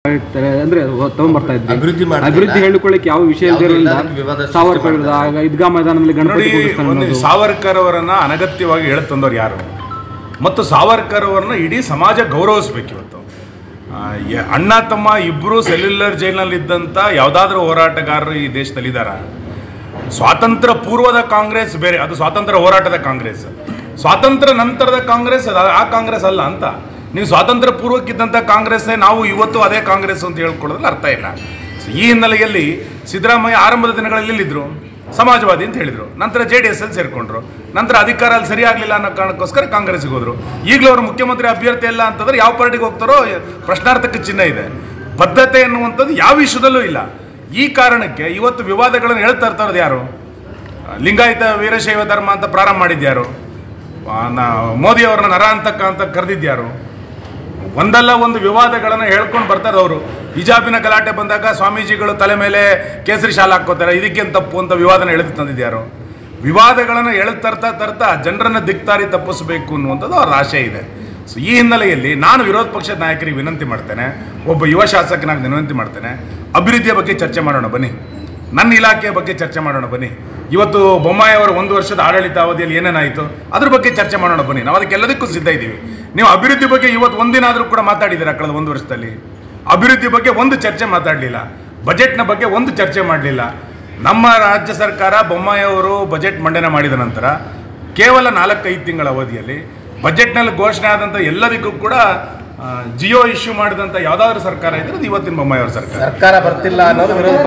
ಇರ್ತಾರೆ ಅಂದ್ರೆ ಹೊ- ತಗೊಂಡ್ಬರ್ತಾ ಇದ್ವಿ ಅಭಿವೃದ್ಧಿ ಮಾಡ್ತಿಲ್ಲ. ಅಭಿವೃದ್ಧಿ ಹೇಳಿಕೊಳ್ಳಿಕ್ಕೆ ಯಾವ ವಿಷಯ ಯಾವ್ದು ಇಲ್ದಿರಲಿಲ್ಲ ಇಲ್ಲ, ಅದಕ್ಕೆ ವಿವಾದ ಸೃಷ್ಟಿ ಸಾವರ್ಕರ್ ಮಾಡ್ತಾರೆ. ಆಗ ಈದ್ಗಾ ಮೈದಾನದಲ್ಲಿ ನೋಡಿ ಗಣಪತಿ ಕೂರಿಸ್ತಾನೆ ಒಂದು ಅನ್ನೋದು. ಸಾವರ್ಕರ್ ಅವರನ್ನ ಅನಗತ್ಯವಾಗಿ ಹೇಳ್ತಂದವ್ರು ಯಾರು ಮತ್ತು ಸಾವರ್ಕರ್ ಅವರನ್ನ ಇಡೀ ಸಮಾಜ ಗೌರವಿಸ್ಬೇಕು ಇವತ್ತು ಆ, ಯ- ಅಣ್ಣ ತಮ್ಮ ಇಬ್ಬರು ಸೆಲ್ಯುಲರ್ ಜೈಲಿನಲ್ಲಿದ್ದಂಥ ಯಾವುದಾದ್ರೂ ಹೋರಾಟಗಾರರು ಈ ದೇಶದಲ್ಲಿ ಇದ್ದಾರ ಸ್ವಾತಂತ್ರ್ಯ ಪೂರ್ವದ ಕಾಂಗ್ರೆಸ್ ಬೇರೆ ಅದು ಸ್ವಾತಂತ್ರ್ಯ ಹೋರಾಟದ ಕಾಂಗ್ರೆಸ್ ಸ್ವಾತಂತ್ರ್ಯ ನಂತರದ ಕಾಂಗ್ರೆಸ್ ಅದು ಆ ಕಾಂಗ್ರೆಸ್ ಅಲ್ಲ ಅಂತ ನೀವು ಸ್ವಾತಂತ್ರ್ಯ ಪೂರ್ವಕ್ಕಿದ್ದಂಥ ಕಾಂಗ್ರೆಸ್ನೇ ನಾವು ಇವತ್ತು ಅದೇ ಕಾಂಗ್ರೆಸ್ ಅಂತ ಹೇಳ್ಕೊಳ್ಳೋದ್ರಲ್ಲಿ ಅರ್ಥ ಇಲ್ಲ So, ಈ ಹಿನ್ನೆಲೆಯಲ್ಲಿ ಸಿದ್ದರಾಮಯ್ಯ ಆರಂಭದ ದಿನಗಳಲ್ಲಿ ಎಲ್ಲಿದ್ರು ಸಮಾಜವಾದಿ ಅಂತ ಹೇಳಿದ್ರು ನಂತರ ಜೆ ಡಿ ಎಸ್ ಅಲ್ಲಿ ಸೇರ್ಕೊಂಡ್ರು ನಂತರ ಅಧಿಕಾರ ಅಲ್ಲಿ ಸರಿ ಆಗಲಿಲ್ಲ ಅನ್ನೋ ಕಾರಣಕ್ಕೋಸ್ಕರ ಕಾಂಗ್ರೆಸ್ಗೆ ಹೋದ್ರು ಈಗಲೂ ಅವರು ಮುಖ್ಯಮಂತ್ರಿ ಅಭ್ಯರ್ಥಿ ಅಲ್ಲ ಅಂತಂದ್ರೆ ಯಾವ ಪಾರ್ಟಿಗೆ ಹೋಗ್ತಾರೋ ಪ್ರಶ್ನಾರ್ಥಕ ಚಿಹ್ನೆ ಇದೆ ಬದ್ಧತೆ ಎನ್ನುವಂಥದ್ದು ಯಾವ ವಿಷಯದಲ್ಲೂ ಇಲ್ಲ ಈ ಕಾರಣಕ್ಕೆ ಇವತ್ತು ವಿವಾದಗಳನ್ನು ಹೇಳ್ತಾ ಇರ್ತಾರದು ಯಾರು ಲಿಂಗಾಯತ ವೀರಶೈವ ಧರ್ಮ ಅಂತ ಪ್ರಾರಂಭ ಮಾಡಿದ್ಯಾರು ಆ, ನಾ- ಮೋದಿ ಅವರನ್ನ ನರಾಂತಕ ಅಂತ ಕರೆದಿದ್ಯಾರು ಒಂದಲ್ಲ ಒಂದು ವಿವಾದಗಳನ್ನು ಹೇಳ್ಕೊಂಡು ಬರ್ತಾರೆ ಅವರು ಹಿಜಾಬಿನ ಗಲಾಟೆ ಬಂದಾಗ ಸ್ವಾಮೀಜಿಗಳು ತಲೆ ಮೇಲೆ ಕೇಸರಿ ಶಾಲೆ ಹಾಕೋತಾರೆ ಇದಕ್ಕೇನು ತಪ್ಪು ಅಂತ ವಿವಾದನ ಎಳೆದು ತಂದಿದ್ಯಾರು ವಿವಾದಗಳನ್ನು ಎಳೆದು ತರ್ತಾ ತರ್ತಾ ಜನರನ್ನ ದಿಕ್ತಾರಿ ತಪ್ಪಿಸಬೇಕು ಅನ್ನುವಂಥದ್ದು ಅವರ ಆಶೆ ಇದೆ ಸೊ ಈ ಹಿನ್ನೆಲೆಯಲ್ಲಿ ನಾನು ವಿರೋಧ ಪಕ್ಷದ ನಾಯಕರಿಗೆ ವಿನಂತಿ ಮಾಡ್ತೇನೆ ಒಬ್ಬ ಯುವ ಶಾಸಕನಾಗಿ ವಿನಂತಿ ಮಾಡ್ತೇನೆ ಅಭಿವೃದ್ಧಿಯ ಬಗ್ಗೆ ಚರ್ಚೆ ಮಾಡೋಣ ಬನ್ನಿ ನನ್ನ ಇಲಾಖೆಯ ಬಗ್ಗೆ ಚರ್ಚೆ ಮಾಡೋಣ ಬನ್ನಿ ಇವತ್ತು ಬೊಮ್ಮಾಯಿ ಅವರ ಒಂದು ವರ್ಷದ ಆಡಳಿತ ಅವಧಿಯಲ್ಲಿ ಏನೇನಾಯಿತು ಅದ್ರ ಬಗ್ಗೆ ಚರ್ಚೆ ಮಾಡೋಣ ಬನ್ನಿ ನಾವು ಅದಕ್ಕೆಲ್ಲದಕ್ಕೂ ಸಿದ್ಧ ಇದ್ದೀವಿ ನೀವು ಅಭಿವೃದ್ಧಿ ಬಗ್ಗೆ ಇವತ್ತು ಒಂದಿನ ಆದರೂ ಕೂಡ ಮಾತಾಡಿದ್ದೀರಾ ಕಳೆದ ಒಂದು ವರ್ಷದಲ್ಲಿ ಅಭಿವೃದ್ಧಿ ಬಗ್ಗೆ ಒಂದು ಚರ್ಚೆ ಮಾತಾಡಲಿಲ್ಲ ಬಜೆಟ್ನ ಬಗ್ಗೆ ಒಂದು ಚರ್ಚೆ ಮಾಡಲಿಲ್ಲ ನಮ್ಮ ರಾಜ್ಯ ಸರ್ಕಾರ ಬೊಮ್ಮಾಯಿ ಅವರು ಬಜೆಟ್ ಮಂಡನೆ ಮಾಡಿದ ನಂತರ ಕೇವಲ ನಾಲ್ಕೈದು ತಿಂಗಳ ಅವಧಿಯಲ್ಲಿ ಬಜೆಟ್ನಲ್ಲಿ ಘೋಷಣೆ ಆದಂಥ ಎಲ್ಲದಕ್ಕೂ ಕೂಡ ಆ, ಜಿಯೋ ಇಶ್ಯೂ ಮಾಡಿದಂಥ ಯಾವುದಾದ್ರೂ ಸರ್ಕಾರ ಇದ್ರೆ ಅದು ಇವತ್ತಿನ ಬೊಮ್ಮಾಯಿ ಅವರ ಸರ್ಕಾರ ಸರ್ಕಾರ ಬರ್ತಿಲ್ಲ ಅನ್ನೋದು ವಿರೋಧ